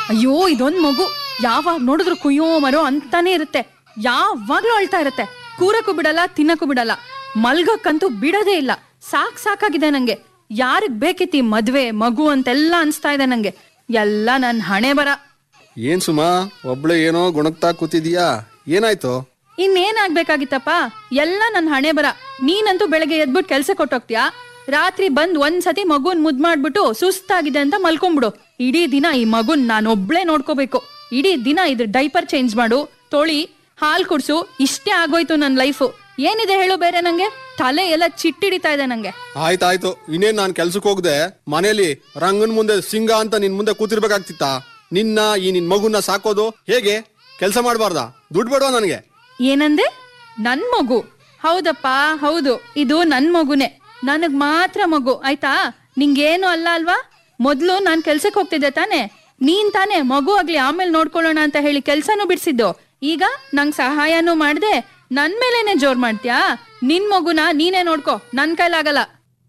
ಅಯ್ಯೋ ಇದೊಂದ್ ಮಗು ಯಾವಾಗ ನೋಡಿದ್ರು ಕುಯ್ಯೋ ಮರೋ ಅಂತಾನೆ ಇರುತ್ತೆ ಯಾವಾಗ್ಲೂ ಅಳ್ತಾ ಇರುತ್ತೆ ಕೂರಕ್ಕೂ ಬಿಡಲ್ಲ ತಿನ್ನಕ್ಕೂ ಬಿಡಲ್ಲ ಮಲ್ಗಕ್ಕಂತೂ ಬಿಡೋದೇ ಇಲ್ಲ ಸಾಕ್ ಸಾಕಾಗಿದೆ ನಂಗೆ ಯಾರಿಗ್ ಬೇಕಿತ್ತು ಈ ಮದ್ವೆ ಮಗು ಅಂತೆಲ್ಲ ಅನ್ಸ್ತಾ ಇದೆ ನಂಗೆ ಎಲ್ಲ ನನ್ ಹಣೆ ಬರ ಏನ್ ಸುಮಾ ಒಬ್ಳೆ ಏನೋ ಗುಣಗ್ತಾ ಕೂತಿದೀಯಾ ಏನಾಯ್ತು ಇನ್ನೇನಾಗ್ಬೇಕಾಗಿತ್ತಪ್ಪ ಎಲ್ಲ ನನ್ ಹಣೆ ಬರ ನೀನಂತೂ ಬೆಳಗ್ಗೆ ಎದ್ಬಿಟ್ಟು ಕೆಲ್ಸ ಕೊಟ್ಟೋಗ್ತೀಯಾ ರಾತ್ರಿ ಬಂದ್ ಒಂದ್ಸತಿ ಮಗುನ್ ಮುದ್ ಮಾಡ್ಬಿಟ್ಟು ಸುಸ್ತಾಗಿದೆ ಅಂತ ಮಲ್ಕೊಂಬಿಡು ಇಡೀ ದಿನ ಈ ಮಗುನ್ ನಾನೊಬ್ಳೇ ನೋಡ್ಕೋಬೇಕು ಇಡೀ ದಿನ ಇದ್ರ ಡೈಪರ್ ಚೇಂಜ್ ಮಾಡು ತೊಳಿ ಹಾಲ್ ಕುಡ್ಸು ಇಷ್ಟೇ ಆಗೋಯ್ತು ನನ್ ಲೈಫು ಏನಿದೆ ಹೇಳು ಬೇರೆ ನಂಗೆ ತಲೆ ಎಲ್ಲ ಚಿಟ್ಟಿಡಿತಾ ಇದೆ ನಂಗೆ ಆಯ್ತಾಯ್ತು ಇನ್ನೇನ್ ನಾನ್ ಕೆಲ್ಸಕ್ಕೆ ಹೋಗ್ದೆ ಮನೇಲಿ ರಂಗನ್ ಮುಂದೆ ಸಿಂಗ ಅಂತ ನಿನ್ ಮುಂದೆ ಕೂತಿರ್ಬೇಕಾಗ್ತಿತ್ತ ನಿನ್ನ ಈ ನಿನ್ ಮಗುನ ಸಾಕೋದು ಹೇಗೆ ಕೆಲಸ ಮಾಡಬಾರ್ದಾ ದುಡ್ಡು ಬೇಡವಾ ನನಗೆ ಏನಂದೆ ನನ್ ಮಗು ಹೌದಪ್ಪ ಹೌದು ಇದು ನನ್ ಮಗುನೇ ನನಗ್ ಮಾತ್ರ ಮಗು ಆಯ್ತಾ ನಿಂಗೇನು ಅಲ್ಲ ಅಲ್ವಾ ಮೊದ್ಲು ನಾನ್ ಕೆಲ್ಸಕ್ ಹೋಗ್ತಿದ್ದೆ ತಾನೆ ನೀನ್ ತಾನೆ ಮಗು ಆಗ್ಲಿ ಆಮೇಲೆ ನೋಡ್ಕೊಳ್ಳೋಣ ಅಂತ ಹೇಳಿ ಕೆಲ್ಸನೂ ಬಿಡ್ಸಿದ್ದು ಈಗ ನಂಗ್ ಸಹಾಯನೂ ಮಾಡ್ದೆ ನನ್ ಮೇಲೇನೆ ಜೋರ್ ಮಾಡ್ತ್ಯಾ ನಿನ್ ಮಗುನ ನೀನೇ ನೋಡ್ಕೋ ನನ್ ಕೈಲಾಗಲ್ಲ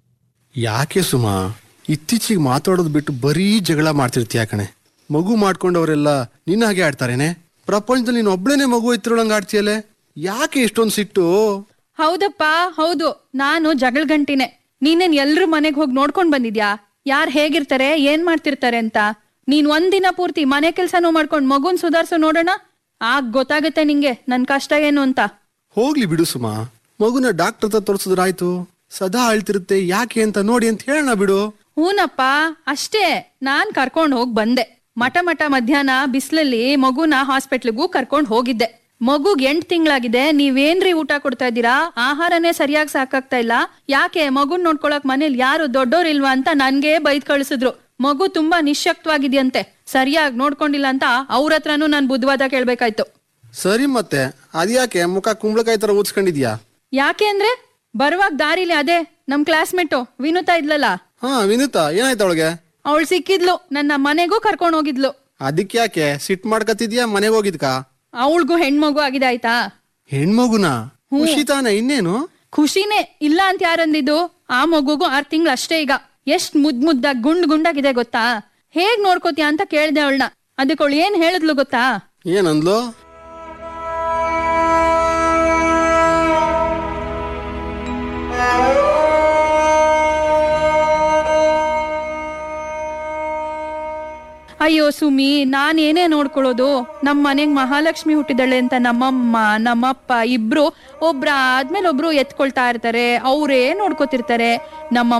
ಯಾಕೆ ಸುಮಾ ಇತ್ತೀಚೆಗೆ ಮಾತಾಡೋದು ಬಿಟ್ಟು ಬರೀ ಜಗಳ ಮಾಡ್ತಿರ್ತೀಯ ಕಣೆ ಮಗು ಮಾಡ್ಕೊಂಡವರೆಲ್ಲ ನಿನ್ನ ಹಾಗೆ ಆಡ್ತಾರೇನೆ ಪ್ರಪಂಚದಲ್ಲಿ ನೀನು ಒಬ್ಳೇನೆ ಮಗು ಎತ್ತಿರೋಳಂಗ ಆಡ್ತೀಯಲೆ ಯಾಕೆ ಇಷ್ಟೊಂದು ಸಿಟ್ಟು ಹೌದಪ್ಪ ಹೌದು ನಾನು ಜಗಳ ಗಂಟಿನೇ ನೀನೇನ್ ಎಲ್ರ ಮನೆಗ್ ಹೋಗಿ ನೋಡ್ಕೊಂಡ್ ಬಂದಿದ್ಯಾ ಯಾರ್ ಹೇಗಿರ್ತಾರೆ ಏನ್ ಮಾಡ್ತಿರ್ತಾರೆ ಅಂತ ನೀನ್ ಒಂದಿನ ಪೂರ್ತಿ ಮನೆ ಕೆಲ್ಸನೂ ಮಾಡ್ಕೊಂಡ್ ಮಗುನ್ ಸುಧಾರ್ಸು ನೋಡೋಣ ಆಗ ಗೊತ್ತಾಗುತ್ತೆ ನಿಂಗೆ ನನ್ ಕಷ್ಟ ಏನು ಅಂತ ಹೋಗ್ಲಿ ಬಿಡು ಸುಮಾ ಮಗುನ ಡಾಕ್ಟರ್ ಹತ್ರ ತೋರಿಸಿದ್ರಾಯ್ತು ಸದಾ ಅಳ್ತಿರುತ್ತೆ ಯಾಕೆ ಅಂತ ನೋಡಿ ಅಂತ ಹೇಳೋಣ ಬಿಡು ಹೂನಪ್ಪ ಅಷ್ಟೇ ನಾನ್ ಕರ್ಕೊಂಡ್ ಹೋಗ್ ಬಂದೆ ಮಠ ಮಠ ಮಧ್ಯಾಹ್ನ ಬಿಸ್ಲಲ್ಲಿ ಮಗುನ ಹಾಸ್ಪಿಟ್ಲಿಗೂ ಕರ್ಕೊಂಡ್ ಹೋಗಿದ್ದೆ ಮಗುಗ್ ಎಂಟ್ ತಿಂಗಳಾಗಿದೆ ನೀವೇನ್ರಿ ಊಟ ಕೊಡ್ತಾ ಇದ್ದೀರಾ ಆಹಾರನೇ ಸರಿಯಾಗಿ ಸಾಕಾಗ್ತಾ ಇಲ್ಲ ಯಾಕೆ ಮಗುನ್ ನೋಡ್ಕೊಳಕ್ ಮನೇಲಿ ಯಾರು ದೊಡ್ಡೋರಿಲ್ವಾ ಅಂತ ನನ್ಗೆ ಬೈದ್ ಕಳಿಸಿದ್ರು ಮಗು ತುಂಬಾ ನಿಶ್ಶಕ್ತವಾಗಿದ್ಯಂತೆ ಸರಿಯಾಗಿ ನೋಡ್ಕೊಂಡಿಲ್ಲ ಅಂತ ಅವ್ರ ಹತ್ರನೂ ನಾನ್ ಬುದ್ಧವಾದ ಕೇಳ್ಬೇಕಾಯ್ತು ಸರಿ ಮತ್ತೆ ಅದ್ಯಾಕೆ ಮುಖ ಕುಂಬಳಕಾಯಿ ತರ ಊದ್ಸ್ಕೊಂಡಿದ್ಯಾ ಯಾಕೆ ಅಂದ್ರೆ ಬರುವಾಗ ದಾರಿಲಿ ಅದೇ ನಮ್ ಕ್ಲಾಸ್ಮೇಟು ವಿನುತಾ ಇದ್ಲಲ್ಲ ಹಾ ವಿನುತಾ ಏನಾಯ್ತು ಅವಳಿಗೆ ಅವಳು ಸಿಕ್ಕಿದ್ಲು ನನ್ನ ಮನೆಗೂ ಕರ್ಕೊಂಡ್ ಹೋಗಿದ್ಲು ಅದಕ್ಕೆ ಯಾಕೆ ಸಿಟ್ ಮಾಡ್ಕತಿದ್ಯಾ ಮನೆಗೆ ಹೋಗಿದ್ಕ ಅವಳಿಗೂ ಹೆಣ್ಮಗು ಆಗಿದೆ ಆಯ್ತಾ ಹೆಣ್ಮಗುನ ಖುಷಿ ತಾನೆ ಇನ್ನೇನು ಖುಷಿನೇ ಇಲ್ಲ ಅಂತ ಯಾರಂದಿದ್ದು ಆ ಮಗುಗೂ ಆರ್ ತಿಂಗಳು ಅಷ್ಟೇ ಈಗ ಎಷ್ಟ್ ಮುದ್ ಮುದ್ದಾಗ್ ಗುಂಡ್ ಗುಂಡಾಗಿದೆ ಗೊತ್ತಾ ಹೇಗ್ ನೋಡ್ಕೋತೀಯ ಅಂತ ಕೇಳ್ದೆ ಅವಳನ್ನ ಅದಕ್ಕೆ ಅವಳು ಏನ್ ಹೇಳಿದ್ಲು ಗೊತ್ತಾ ಏನಂದ್ಲು ಅಯ್ಯೋ ಸುಮಿ ನಾನ್ ಏನೇ ನೋಡ್ಕೊಳ್ಳೋದು ನಮ್ ಮನೆಗ್ ಮಹಾಲಕ್ಷ್ಮಿ ಹುಟ್ಟಿದಳೆ ಅಂತ ನಮ್ಮಮ್ಮ ನಮ್ಮಪ್ಪ ಇಬ್ರು ಒಬ್ರ ಆದ್ಮೇಲೆ ಒಬ್ರು ಎತ್ಕೊಳ್ತಾ ಇರ್ತಾರೆ ಅವ್ರೇ ನೋಡ್ಕೋತಿರ್ತಾರೆ ನಮ್ಮ